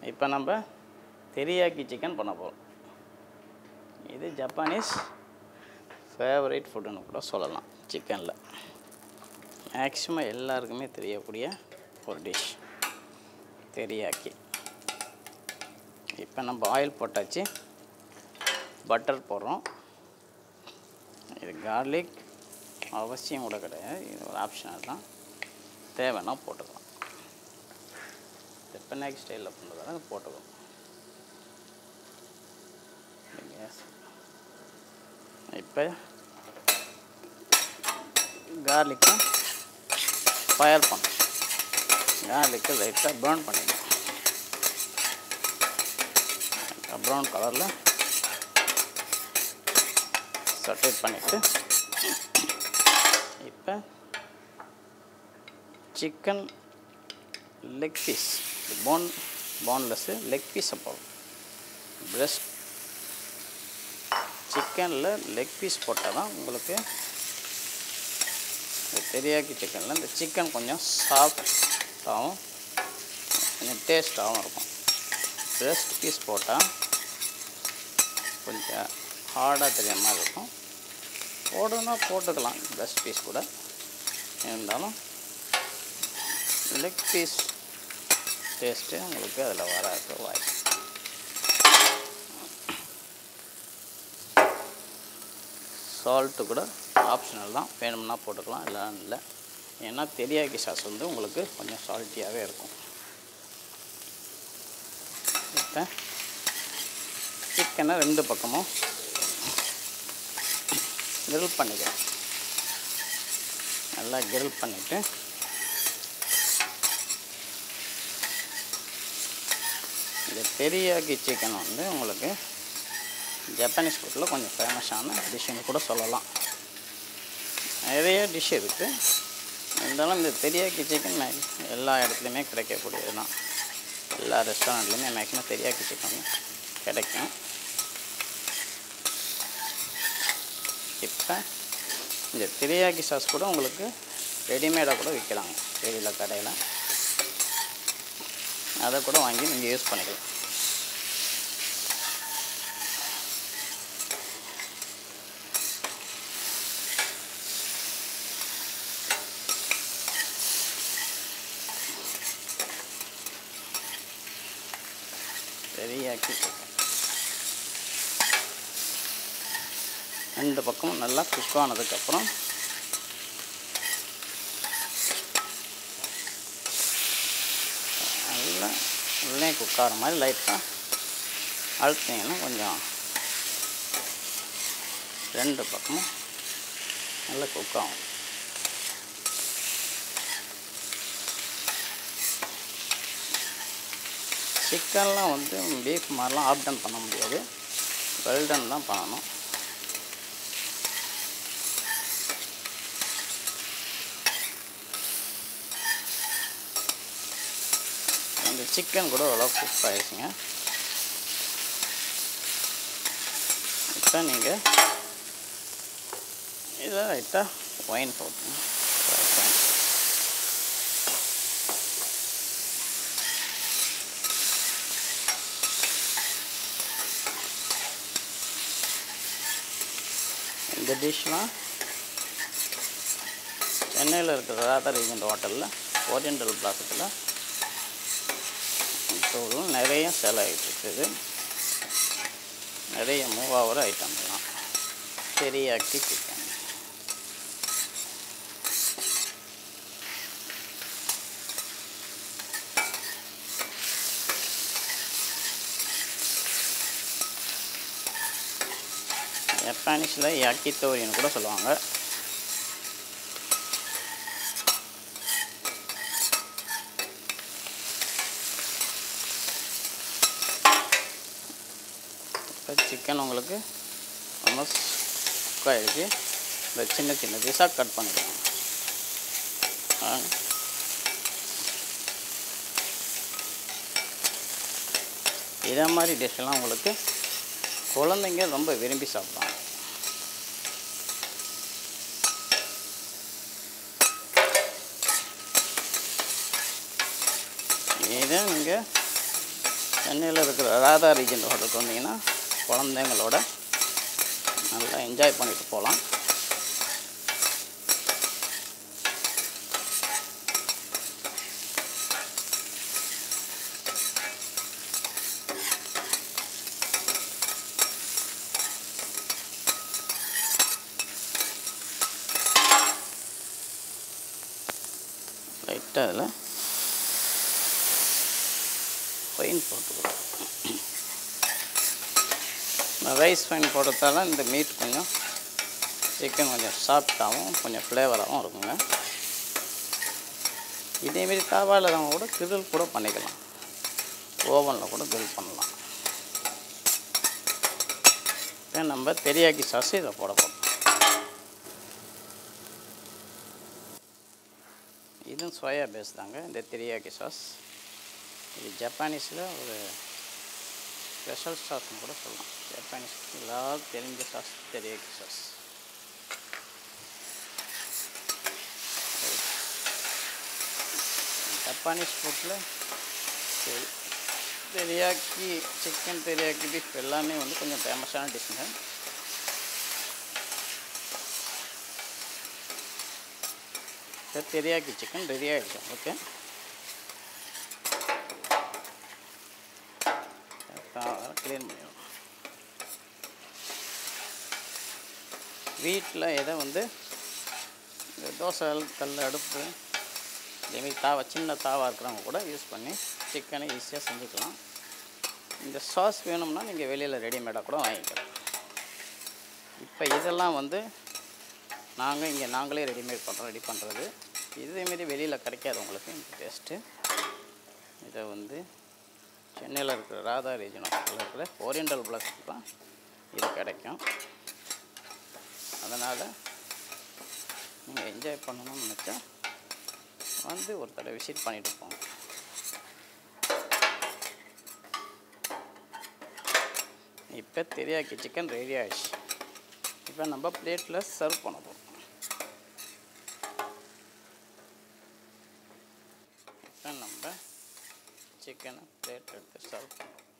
இப்போ நம்ம தெரியாக்கி சிக்கன் பண்ண போகிறோம் இது ஜப்பானீஸ் ஃபேவரட் ஃபுட்டுன்னு கூட சொல்லலாம் சிக்கனில் மேக்ஸிமம் எல்லாருக்குமே தெரியக்கூடிய ஒரு டிஷ் தெரியாக்கி இப்போ நம்ம ஆயில் போட்டாச்சு பட்டர் போடுறோம் இது கார்லிக் அவசியம் கூட கிடையாது இது ஒரு ஆப்ஷனல் தான் தேவைன்னா போட்டுக்கலாம் ஜப்பனாக்கி ஸ்டைலில் பண்ணுறதால போட்டுக்கலாம் Yes. இப்போ கார்லிக்கும் ஃபயர் பண்ணணும் கார்லிக்கு லைட்டாக ப்ரௌன் பண்ணிடணும் ப்ரௌன் கலரில் சட்டேட் பண்ணிவிட்டு இப்போ chicken leg piece bone boneless leg பீஸை போடும் பிரஸ்ட் சிக்கனில் லெக் பீஸ் போட்டால் தான் உங்களுக்கு இந்த தெரியாக்கி சிக்கனில் இந்த சிக்கன் கொஞ்சம் சாஃப்டாகவும் கொஞ்சம் டேஸ்ட்டாகவும் இருக்கும் பிரஸ்ட் பீஸ் போட்டால் கொஞ்சம் ஹார்டாக தெரியாத மாதிரி இருக்கும் போடணும்னா போட்டுக்கலாம் பிரஸ்ட் பீஸ் கூட இருந்தாலும் லெக் பீஸ் டேஸ்ட்டு உங்களுக்கு அதில் வராது வாய்ப்பு சால்ட்டு கூட ஆப்ஷனல் தான் வேணும்னா போட்டுக்கலாம் இல்லை இல்லை ஏன்னா தெரியாக்கி சாஸ் வந்து உங்களுக்கு கொஞ்சம் சால்ட்டியாகவே இருக்கும் இப்போ சிக்கனை ரெண்டு பக்கமும் கிரில் பண்ணிக்கிறேன் நல்லா கிரில் பண்ணிவிட்டு இந்த தெரியாக்கி சிக்கன் வந்து உங்களுக்கு ஜப்பானீஸ் ஃபுட்டில் கொஞ்சம் ஃபேமஸான டிஷ்ஷுன்னு கூட சொல்லலாம் நிறைய டிஷ் இருக்குது இருந்தாலும் இந்த தெரியாக்கி சிக்கன் எல்லா இடத்துலையுமே கிடைக்கக்கூடியது தான் எல்லா ரெஸ்டாரண்ட்லேயுமே மேக்ஸிமம் தெரியாக்கி சிக்கன் கிடைக்கும் இப்போ இந்த தெரியாக்கி சாஸ் கூட உங்களுக்கு ரெடிமேடாக கூட விற்கிறாங்க வெளியில் கடையில் அதை கூட வாங்கி நீங்கள் யூஸ் பண்ணிக்கலாம் தெரியாக்கி சிக்கன் ரெண்டு பக்கமும் நல்லா குக் ஆனதுக்கப்புறம் நல்லா உள்ளே குக் ஆகிற மாதிரி லைட்டாக அழுத்திங்கன்னா கொஞ்சம் ரெண்டு பக்கமும் நல்லா குக் ஆகும் சிக்கன்லாம் வந்து பீஃப் மாதிரிலாம் ஆஃப் டன் பண்ண முடியாது வெல்டன் தான் பண்ணணும் இந்த சிக்கன் கூட ஓரளவு குக் ஆகிடுச்சுங்க இப்போ நீங்கள் இதை லைட்டாக ஒயின் போட்டுங்க இந்த டிஷ்லாம் சென்னையில் இருக்கிற ராதா ரீஜெண்ட் ஹோட்டலில் ஓரியண்டல் பிளாக்கத்தில் இப்போ நிறைய சேல் ஆகிட்டு இருக்குது நிறைய மூவ் ஆகிற ஐட்டம்லாம் தெரியாக்கி சிக்கன் ஜப்பானீஸில் யாக்கித்தோரின்னு கூட சொல்லுவாங்க இப்போ சிக்கன் உங்களுக்கு ஆல்மோஸ்ட் குக் ஆகிடுச்சு இந்த சின்ன சின்ன பீஸாக கட் பண்ணிக்கலாம் ஆ. இதே மாதிரி டிஷ்ஷெல்லாம் உங்களுக்கு குழந்தைங்க ரொம்ப விரும்பி சாப்பிடுவாங்க இதை நீங்கள் சென்னையில் இருக்கிற ராதா ரீஜன் ஹோட்டலுக்கு வந்தீங்கன்னா குழந்தைங்களோட நல்லா என்ஜாய் பண்ணிட்டு போகலாம் லைட்டாக அதில் ஃபைன் போட்டுக்கிறோம் ரைஸ் ஃபைன் போடுறதால இந்த மீட் கொஞ்சம் சிக்கன் கொஞ்சம் சாஃப்டாகவும் கொஞ்சம் ஃப்ளேவராகவும் இருக்குங்க இதேமாரி தாவாவில் நம்ம கூட கிரில் கூட பண்ணிக்கலாம் ஓவனில் கூட கிரில் பண்ணலாம் இப்போ நம்ம தெரியாக்கி சாஸ் இதை போட போகிறோம் இதுவும் சோயா பேஸ் தாங்க இந்த தெரியாக்கி சாஸ் இது ஜப்பானீஸில் ஒரு ஸ்பெஷல் சாஸ்னு கூட சொல்லலாம் ஜப்பானீஸ் எல்லாரும் தெரிஞ்ச சாஸ் தெரியாக்கி சாஸ் ஜப்பானீஸ் ஃபுட்டில் சரி தெரியாக்கி சிக்கன் தெரியாக்கி பீஃப் எல்லாமே வந்து கொஞ்சம் ஃபேமஸான டிஷ்ஷுங்க இப்போ தெரியாக்கி சிக்கன் ரெடி ஆகிடுச்சு ஓகே க்ளீன் பண்ணிடணும் வீட்டில் எதை வந்து இந்த தோசை கல் அடுப்பு இதேமாரி தாவா சின்ன தாவா இருக்கிறவங்க கூட யூஸ் பண்ணி சிக்கனை ஈஸியாக செஞ்சுக்கலாம் இந்த சாஸ் வேணும்னா நீங்கள் வெளியில் ரெடிமேடாக கூட வாங்கிக்கலாம் இப்போ இதெல்லாம் வந்து நாங்கள் இங்கே நாங்களே ரெடிமேட் பண்ணுறோம் ரெடி பண்ணுறது இதேமாரி வெளியில் கிடைக்காது உங்களுக்கு இந்த டேஸ்ட்டு இதை வந்து சென்னையில் இருக்கிற ராதா ரீஜன் இருக்கிற ஓரியண்டல் பிளஸ் தான் இது கிடைக்கும் அதனால் நீங்கள் என்ஜாய் பண்ணணும்னு நினச்சா வந்து ஒரு தடவை விசிட் பண்ணிட்டு போங்க இப்போ தெரியாக்கி சிக்கன் ரெடி ஆயிடுச்சு இப்போ நம்ம பிளேட்டில் சர்வ் பண்ண போகிறோம் இப்போ நம்ம சிக்கனை பிளேட் எடுத்து சர்வ் பண்ணுறோம்